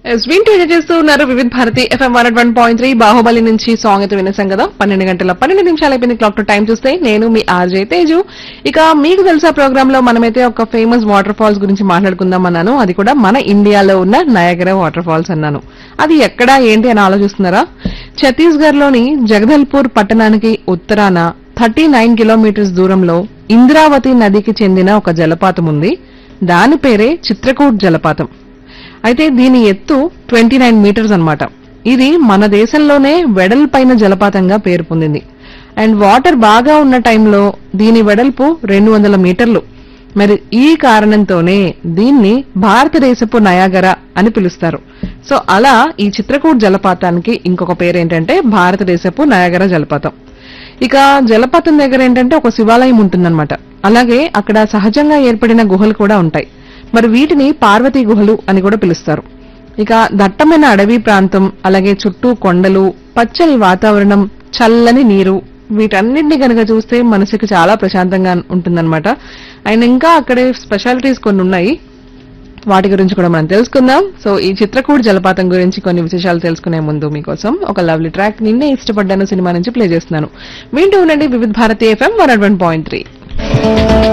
వింటూ ఎంజాయ్ చేస్తూ ఉన్నారు Vividh Bharati FM one one point three Baahubali నుంచి సాంగ్ అయితే వినేసాం కదా పన్నెండు గంటల పన్నెండు నిమిషాలు అయిపోయింది క్లాక్ టు టైం చూస్తే నేను మీ ఆర్జే తేజు ఇక మీకు తెలుసా ప్రోగ్రామ్ లో మనమైతే ఒక ఫేమస్ వాటర్ ఫాల్స్ గురించి మాట్లాడుకుందాం అన్నాను అది కూడా మన ఇండియాలో ఉన్న నయగర వాటర్ ఫాల్స్ అన్నాను అది ఎక్కడా ఏంటి అని ఆలోచిస్తున్నారా ఛత్తీస్గఢ్ లోని జగదల్పూర్ పట్టణానికి ఉత్తరాన థర్టీ నైన్ కిలోమీటర్స్ దూరంలో ఇంద్రావతి నదికి చెందిన ఒక జలపాతం ఉంది దాని పేరే చిత్రకూట్ జలపాతం అయితే దీని ఎత్తు ట్వంటీ నైన్ మీటర్స్ అన్నమాట ఇది మన దేశంలోనే వెడల్పైన జలపాతంగా పేరు పొందింది అండ్ వాటర్ బాగా ఉన్న టైంలో దీని వెడల్పు రెండు వందల మీటర్లు మరి ఈ కారణంతోనే దీన్ని భారతదేశపు నయాగర అని పిలుస్తారు సో అలా ఈ చిత్రకూట్ జలపాతానికి ఇంకొక పేరు ఏంటంటే భారతదేశపు నయాగర జలపాతం ఇక జలపాతం దగ్గర ఏంటంటే ఒక శివాలయం ఉంటుందన్నమాట అలాగే అక్కడ సహజంగా ఏర్పడిన గుహలు కూడా ఉంటాయి మరి వీటిని పార్వతీ గుహలు అని కూడా పిలుస్తారు ఇక దట్టమైన అడవి ప్రాంతం అలాగే చుట్టూ కొండలు పచ్చని వాతావరణం చల్లని నీరు వీటన్నిటిని కనుక చూస్తే మనసుకి చాలా ప్రశాంతంగా ఉంటుందన్నమాట అండ్ ఇంకా అక్కడే స్పెషాలిటీస్ కొన్ని ఉన్నాయి వాటి గురించి కూడా మనం తెలుసుకుందాం సో ఈ చిత్రకూట్ జలపాతం గురించి కొన్ని విశేషాలు తెలుసుకునే ముందు మీకోసం ఒక లవ్లీ ట్రాక్ నిన్నే ఇష్టపడ్డాను సినిమా నుంచి ప్లే చేస్తున్నాను వింటూ ఉండండి Vividh Bharati FM one point three